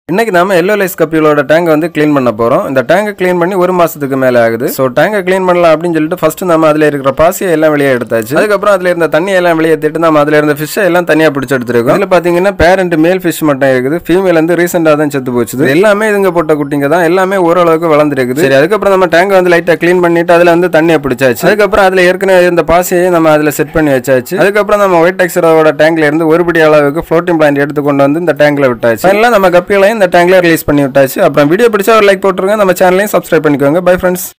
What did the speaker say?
இன்னைக்கு நாம yellow lies கப்பிகளோட டேங்கை வந்து க்ளீன் பண்ண போறோம் இந்த டேங்கை க்ளீன் பண்ணி ஒரு மாசத்துக்கு மேல ஆகுது ஸோ டேங்கை க்ளீன் பண்ணலாம் அப்படின்னு சொல்லிட்டு ஃபர்ஸ்ட் நம்ம அதுல இருக்கிற பாசியை எல்லாம் வெளியே எடுத்தாச்சு அதுக்கப்புறம் அதுல இருந்த தண்ணி எல்லாம் வெளியே எடுத்துட்டு நம்ம அதுல இருந்த ஃபிஷ்ஷை எல்லாம் தனியா பிடிச்சி எடுத்துருக்கோம் இதுல பாத்தீங்கன்னா பேரண்ட் மேல் ஃபிஷ் மட்டும் இருக்குது ஃபீமேல் வந்து ரீசெண்டா தான் செத்து போச்சு இது எல்லாமே இதுங்க போட்ட குட்டிங்க தான் எல்லாமே ஓரளவுக்கு வளர்ந்துருக்குது சரி அதுக்கப்புறம் நம்ம டேங்கை வந்து லைட்டா க்ளீன் பண்ணிட்டு அதுல வந்து தண்ணியை பிடிச்சாச்சு அதுக்கப்புறம் அதுல ஏற்கனவே இருந்த பாசியை நம்ம அதுல செட் பண்ணி வச்சாச்சு அதுக்கப்புறம் நம்ம ஒயிட் டெக்ஸரோட டேங்க்ல இருந்து ஒரு படி அளவுக்கு ஃப்ளோட்டிங் பிளான்ட் எடுத்து கொண்டு வந்து இந்த டேங்க்ல விட்டாச்சு எல்லாம் நம்ம கப்பிகளையும் இந்த டேங்க்ல ரிலீஸ் பண்ணி விட்டாச்சு அப்புறம் வீடியோ பிடிச்சா ஒரு லைக் போட்டுருங்க நம்ம சேனலையும் சப்ஸ்கிரைப் பண்ணிக்கோங்க பை ஃப்ரெண்ட்ஸ்